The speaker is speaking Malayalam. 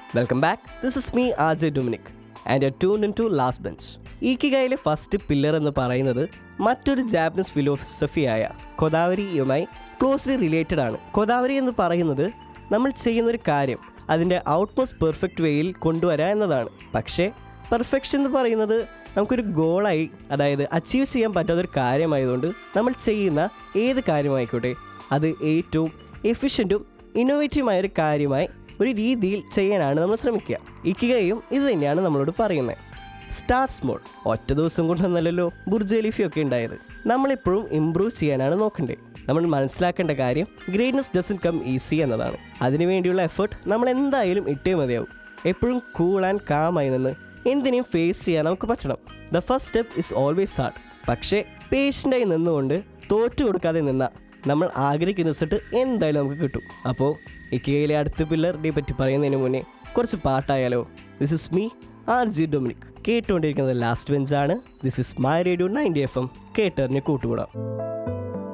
welcome back this is me Ajay Dominic and you tune in to last bench ഈക്കിഗയിലെ ഫസ്റ്റ് പില്ലർ എന്ന് പറയുന്നത് മറ്റൊരു ജാപ്പനീസ് ഫിലോസഫിയായ കൊദാവരിയുമായി ക്ലോസ്ലി റിലേറ്റഡ് ആണ് കൊദാവരി എന്ന് പറയുന്നത് നമ്മൾ ചെയ്യുന്നൊരു കാര്യം അതിൻ്റെ ഔട്ട്മോസ്റ്റ് പെർഫെക്റ്റ് വേയിൽ കൊണ്ടുവരിക എന്നതാണ് പക്ഷേ പെർഫെക്ഷൻ എന്ന് പറയുന്നത് നമുക്കൊരു ഗോളായി അതായത് അച്ചീവ് ചെയ്യാൻ പറ്റാത്തൊരു കാര്യമായതുകൊണ്ട് നമ്മൾ ചെയ്യുന്ന ഏത് കാര്യമായിക്കോട്ടെ അത് ഏറ്റവും എഫിഷ്യൻറ്റും ഇന്നോവേറ്റീവുമായ ഒരു കാര്യമായി ഒരു രീതിയിൽ ചെയ്യാനാണ് നമ്മൾ ശ്രമിക്കുക ഇക്കുകയും ഇത് തന്നെയാണ് നമ്മളോട് പറയുന്നത് സ്റ്റാർട്ട് സ്മോൾ ഒറ്റ ദിവസം കൊണ്ടൊന്നല്ലല്ലോ ബുർജ് എലിഫി ഒക്കെ ഉണ്ടായത് നമ്മളെപ്പോഴും ഇമ്പ്രൂവ് ചെയ്യാനാണ് നോക്കേണ്ടത് നമ്മൾ മനസ്സിലാക്കേണ്ട കാര്യം ഗ്രേറ്റ്നസ് ഡസൻ കം ഈസി എന്നതാണ് അതിനുവേണ്ടിയുള്ള എഫേർട്ട് നമ്മൾ എന്തായാലും ഇട്ടേ മതിയാവും എപ്പോഴും കൂൾ ആൻഡ് കാമായി നിന്ന് എന്തിനേയും ഫേസ് ചെയ്യാൻ നമുക്ക് പറ്റണം the first step is always hard പക്ഷേ പേഷ്യൻ്റായി നിന്നുകൊണ്ട് തോറ്റു കൊടുക്കാതെ നിന്ന നമ്മൾ ആഗ്രഹിക്കുന്ന റിസൾട്ട് എന്തായാലും നമുക്ക് കിട്ടും അപ്പോൾ ഇക്കയിലെ അടുത്ത പില്ലറിനെ പറ്റി പറയുന്നതിന് മുന്നേ കുറച്ച് പാട്ടായാലോ ദിസ് ഇസ് മീ ആർ ജി ഡൊമിനിക് കേട്ടുകൊണ്ടിരിക്കുന്നത് ലാസ്റ്റ് ബെഞ്ചാണ് this is my radio ninety F M കേട്ടറിന് കൂട്ടുകൂടാം